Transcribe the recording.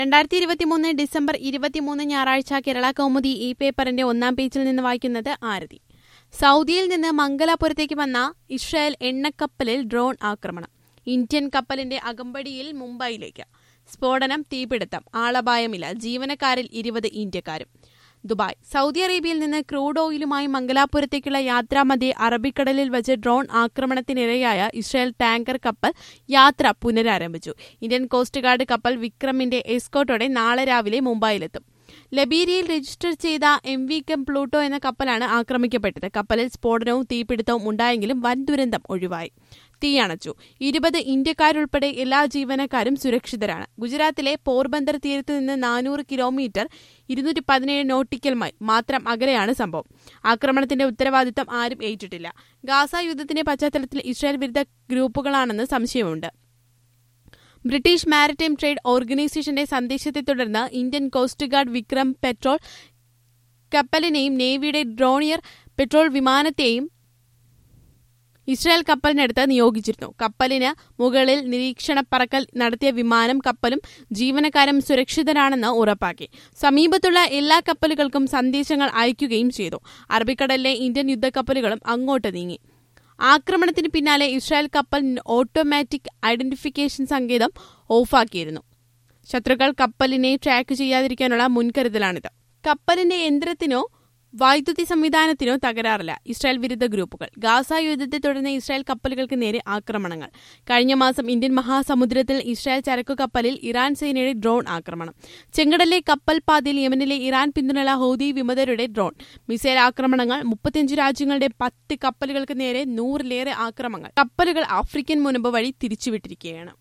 രണ്ടായിരത്തി ഇരുപത്തിമൂന്ന് ഡിസംബർ ഇരുപത്തിമൂന്ന് ഞായറാഴ്ച കേരള കൗമുദി ഈ പേപ്പറിന്റെ ഒന്നാം പേജിൽ നിന്ന് വായിക്കുന്നത് ആരതി സൗദിയിൽ നിന്ന് മംഗലാപുരത്തേക്ക് വന്ന ഇസ്രായേൽ എണ്ണക്കപ്പലിൽ ഡ്രോൺ ആക്രമണം ഇന്ത്യൻ കപ്പലിന്റെ അകമ്പടിയിൽ മുംബൈയിലേക്ക് സ്ഫോടനം തീപിടുത്തം ആളപായമില്ല ജീവനക്കാരിൽ ഇരുപത് ഇന്ത്യക്കാരും ദുബായ് സൗദി അറേബ്യയിൽ നിന്ന് ക്രൂഡ് ഓയിലുമായി മംഗലാപുരത്തേക്കുള്ള യാത്രാമധ്യേ അറബിക്കടലിൽ വെച്ച് ഡ്രോൺ ആക്രമണത്തിനിരയായ ഇസ്രായേൽ ടാങ്കർ കപ്പൽ യാത്ര പുനരാരംഭിച്ചു ഇന്ത്യൻ കോസ്റ്റ് ഗാർഡ് കപ്പൽ വിക്രമിന്റെ എസ്കോട്ടോടെ നാളെ രാവിലെ മുംബൈയിലെത്തും ലബീരിയയിൽ രജിസ്റ്റർ ചെയ്ത എം വി കെം പ്ലൂട്ടോ എന്ന കപ്പലാണ് ആക്രമിക്കപ്പെട്ടത് കപ്പലിൽ സ്ഫോടനവും തീപിടുത്തവും ഉണ്ടായെങ്കിലും വൻ ദുരന്തം ഒഴിവായി തീയണച്ചു ഇരുപത് ഇന്ത്യക്കാരുൾപ്പെടെ എല്ലാ ജീവനക്കാരും സുരക്ഷിതരാണ് ഗുജറാത്തിലെ പോർബന്ദർ തീരത്ത് നിന്ന് നാനൂറ് കിലോമീറ്റർ ഇരുന്നൂറ്റി പതിനേഴ് നോട്ടിക്കൽ മൈൽ മാത്രം അകലെയാണ് സംഭവം ആക്രമണത്തിന്റെ ഉത്തരവാദിത്തം ആരും ഏറ്റിട്ടില്ല ഗാസ യുദ്ധത്തിന്റെ പശ്ചാത്തലത്തിൽ ഇസ്രായേൽ വിരുദ്ധ ഗ്രൂപ്പുകളാണെന്ന് സംശയമുണ്ട് ബ്രിട്ടീഷ് മാരിടൈം ട്രേഡ് ഓർഗനൈസേഷന്റെ സന്ദേശത്തെ തുടർന്ന് Indian coast guard Vikram patrol കപ്പലിനെയും നേവിയുടെ ഡ്രോണിയർ പെട്രോൾ വിമാനത്തെയും ഇസ്രായേൽ കപ്പലിനടുത്ത് നിയോഗിച്ചിരുന്നു കപ്പലിന് മുകളിൽ നിരീക്ഷണ പറക്കൽ നടത്തിയ വിമാനം കപ്പലും ജീവനക്കാരും സുരക്ഷിതരാണെന്ന് ഉറപ്പാക്കി സമീപത്തുള്ള എല്ലാ കപ്പലുകൾക്കും സന്ദേശങ്ങൾ അയക്കുകയും ചെയ്തു അറബിക്കടലിലെ ഇന്ത്യൻ യുദ്ധക്കപ്പലുകളും അങ്ങോട്ട് നീങ്ങി ആക്രമണത്തിന് പിന്നാലെ ഇസ്രായേൽ കപ്പൽ ഓട്ടോമാറ്റിക് ഐഡന്റിഫിക്കേഷൻ സങ്കേതം ഓഫാക്കിയിരുന്നു ശത്രുക്കൾ കപ്പലിനെ ട്രാക്ക് ചെയ്യാതിരിക്കാനുള്ള മുൻകരുതലാണിത് കപ്പലിന്റെ യന്ത്രത്തിനോ വൈദ്യുതി സംവിധാനത്തിനോ തകരാറില്ല ഇസ്രായേൽ വിരുദ്ധ ഗ്രൂപ്പുകൾ ഗാസ യുദ്ധത്തെ തുടർന്ന് ഇസ്രായേൽ കപ്പലുകൾക്ക് നേരെ ആക്രമണങ്ങൾ കഴിഞ്ഞ മാസം ഇന്ത്യൻ മഹാസമുദ്രത്തിൽ ഇസ്രായേൽ ചരക്കു കപ്പലിൽ ഇറാൻ സേനയുടെ ഡ്രോൺ ആക്രമണം ചെങ്കടലിലെ കപ്പൽ പാതയിൽ യമനിലെ ഇറാൻ പിന്തുണയുള്ള ഹൗദി വിമതരുടെ ഡ്രോൺ മിസൈൽ ആക്രമണങ്ങൾ മുപ്പത്തിയഞ്ച് രാജ്യങ്ങളുടെ പത്ത് കപ്പലുകൾക്ക് നേരെ നൂറിലേറെ ആക്രമണങ്ങൾ കപ്പലുകൾ ആഫ്രിക്കൻ മുനമ്പ് വഴി തിരിച്ചുവിട്ടിരിക്കുകയാണ്